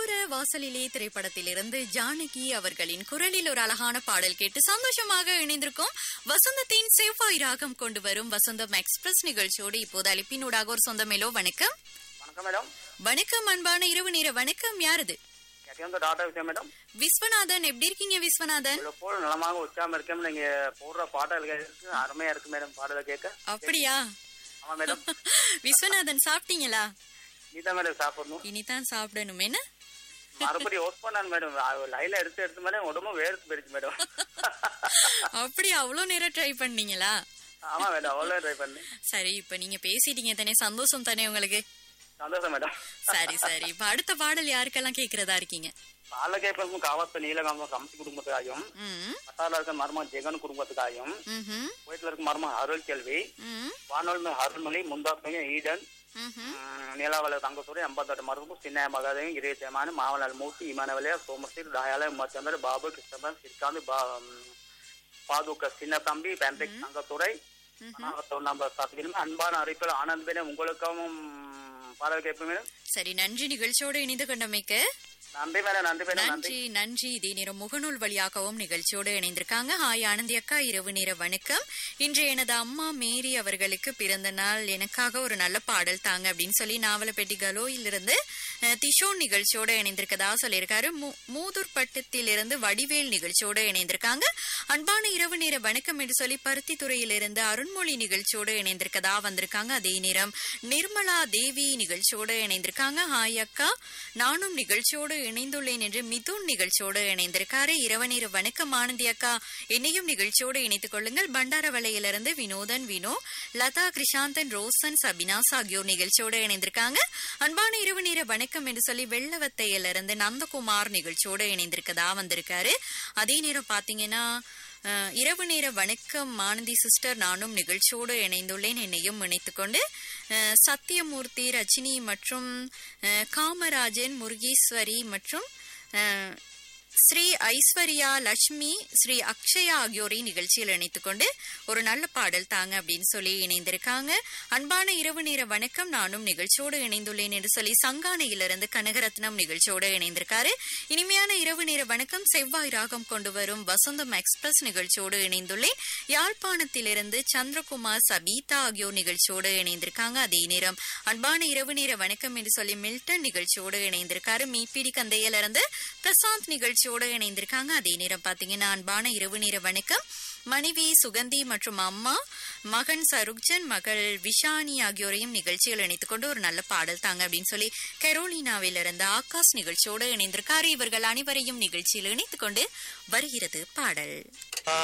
கோபுர வாசலிலே திரைப்படத்திலிருந்து ஜானகி அவர்களின் குரலில் ஒரு அழகான பாடல் கேட்டு சந்தோஷமாக இணைந்திருக்கும் வசந்தத்தின் செவ்வாய் ராகம் கொண்டு வரும் வசந்தம் எக்ஸ்பிரஸ் நிகழ்ச்சியோடு இப்போது அளிப்பினூடாக ஒரு சொந்தமேலோ வணக்கம் வணக்கம் மேடம் வணக்கம் அன்பான இரவு நேர வணக்கம் யாரது எட்டியாந்து டாடா விஷயம் மேடம் விஸ்வநாதன் எப்படி இருக்கீங்க விஸ்வநாதன் இவ்வளவு போல் நலமாக உச்சாம இருக்கேன் நீங்க போடுற பாடல் இருக்கு அருமையா இருக்கு மேடம் பாடலை கேட்க அப்படியா ஆமா மேடம் விஸ்வநாதன் சாப்பிட்டீங்களா நீதான் மேடம் சாப்பிடணும் இனிதான் சாப்பிடணும் என்ன மறுபடியும் ஒர்க் பண்ணான் மேடம் லைல எடுத்து எடுத்து மேடம் உடம்பு வேர்த்து போயிடுச்சு மேடம் அப்படி அவ்வளவு நேரம் ட்ரை பண்ணீங்களா ஆமா மேடம் அவ்வளவு ட்ரை பண்ணேன் சரி இப்ப நீங்க பேசிட்டீங்க தானே சந்தோஷம் தானே உங்களுக்கு சந்தோஷம் மேடம் சரி சரி இப்ப அடுத்த பாடல் யாருக்கெல்லாம் கேக்குறதா இருக்கீங்க பால கேட்பதும் காவத்த நீலகாம கமிட்டி குடும்பத்துக்காயும் ம் பட்டால இருக்க மர்ம ஜெகன் குடும்பத்துக்காயும் ம்ஹும், வீட்டுல இருக்க மர்ம அருள் கேள்வி ம் வானொலி அருள்மொழி முந்தாப்பையும் ஈடன் ம்ஹும். நீலாவள தங்கசூரி ಎಂಬತ್ತೆರಡು ಮರುಗು ಚಿನ್ನ ಮಗದೇವಿ ಹಿರಿಯಮಾನ ಮಾವನಲ್ ಮೂರ್ತಿ ಇಮಾನವಲಯ ಸೋಮಶ್ರೀ ದಯಾಲಯ ಉಮ್ಮಚಂದ್ರ ಬಾಬು ಕೃಷ್ಣಬನ್ ಶ್ರೀಕಾಂತ್ ಬಾ பாதுக சின்ன தம்பி பேண்ட்ரிக் தங்கத்துறை நம்ம சாப்பிடுங்க அன்பான அறிப்பில் ஆனந்த் உங்களுக்கும் பாடல் கேட்பேன் மேடம் சரி நன்றி நிகழ்ச்சியோடு இணைந்து கொண்டமைக்கு நன்றி மேடம் நன்றி மேடம் நன்றி நன்றி நன்றி இதே நேரம் முகநூல் வழியாகவும் நிகழ்ச்சியோடு இணைந்திருக்காங்க ஹாய் ஆனந்தி அக்கா இரவு நேர வணக்கம் இன்று எனது அம்மா மேரி அவர்களுக்கு பிறந்த நாள் எனக்காக ஒரு நல்ல பாடல் தாங்க அப்படின்னு சொல்லி நாவலப்பேட்டி கலோயிலிருந்து அஹ், திஷோன் நிகழ்ச்சியோட இணைந்திருக்கதா சொல்லியிருக்காரு மூ- மூதூர்பட்டத்திலிருந்து வடிவேல் நிகழ்ச்சியோட இணைந்திருக்காங்க அன்பான இரவு நேர வணக்கம் என்று சொல்லி பருத்தி துறையிலிருந்து அருண்மொழி நிகழ்ச்சியோட இணைந்திருக்கதா வந்திருக்காங்க அதே நேரம் நிர்மலா தேவி நிகழ்ச்சியோட இணைந்திருக்காங்க ஹாய் அக்கா நானும் நிகழ்ச்சியோடு இணைந்துள்ளேன் என்று மிதுன் நிகழ்ச்சியோடு இணைந்திருக்காரு இரவு நேர வணக்கம் ஆனந்தி அக்கா என்னையும் நிகழ்ச்சியோடு இணைத்துக் கொள்ளுங்கள் பண்டாரவளையிலிருந்து வினோதன் வினோ லதா கிருஷாந்தன் ரோசன் சபினாஸ் ஆகியோர் நிகழ்ச்சியோடு இணைந்திருக்காங்க அன்பான இரவு நேர வணக்கம் என்று சொல்லி வெள்ளவத்தையிலிருந்து நந்தகுமார் நிகழ்ச்சியோடு இணைந்திருக்கதா வந்திருக்காரு அதே நேரம் பாத்தீங்கன்னா அஹ், இரவு நேர வணக்கம் ஆனந்தி சிஸ்டர் நானும் நிகழ்ச்சியோடு இணைந்துள்ளேன் என்னையும் இணைத்துக் கொண்டு அஹ், சத்தியமூர்த்தி ரஜினி மற்றும் அஹ், காமராஜன் முருகேஸ்வரி மற்றும் அஹ், ஸ்ரீ ஐஸ்வர்யா லட்சுமி ஸ்ரீ அக்ஷயா ஆகியோரை நிகழ்ச்சியில் இணைத்துக் கொண்டு ஒரு நல்ல பாடல் தாங்க அப்படின்னு சொல்லி இணைந்திருக்காங்க அன்பான இரவு நேர வணக்கம் நானும் நிகழ்ச்சியோடு இணைந்துள்ளேன் என்று சொல்லி சங்கானையிலிருந்து கனகரத்னம் நிகழ்ச்சியோடு இணைந்திருக்காரு இனிமையான இரவு நேர வணக்கம் செவ்வாய் ராகம் கொண்டு வரும் வசந்தம் எக்ஸ்பிரஸ் நிகழ்ச்சியோடு இணைந்துள்ளேன் யாழ்ப்பாணத்திலிருந்து சந்திரகுமார் சபீதா ஆகியோர் நிகழ்ச்சியோடு இணைந்திருக்காங்க அதே நேரம் அன்பான இரவு நேர வணக்கம் என்று சொல்லி மில்டன் நிகழ்ச்சியோடு இணைந்திருக்காரு மீப்பிடி கந்தையிலிருந்து பிரசாந்த் நிகழ்ச்சியோடு இணைந்திருக்காங்க அதே நேரம் பாத்தீங்கன்னா அன்பான இரவு நேர வணக்கம் மனைவி சுகந்தி மற்றும் அம்மா மகன் சருக்ஜன் மகள் விஷானி ஆகியோரையும் நிகழ்ச்சியில் இணைத்துக் கொண்டு ஒரு நல்ல பாடல் தாங்க அப்படின்னு சொல்லி கரோலினாவிலிருந்து ஆகாஷ் நிகழ்ச்சியோடு இணைந்திருக்காரு இவர்கள் அனைவரையும் நிகழ்ச்சியில் இணைத்துக் கொண்டு வருகிறது பாடல்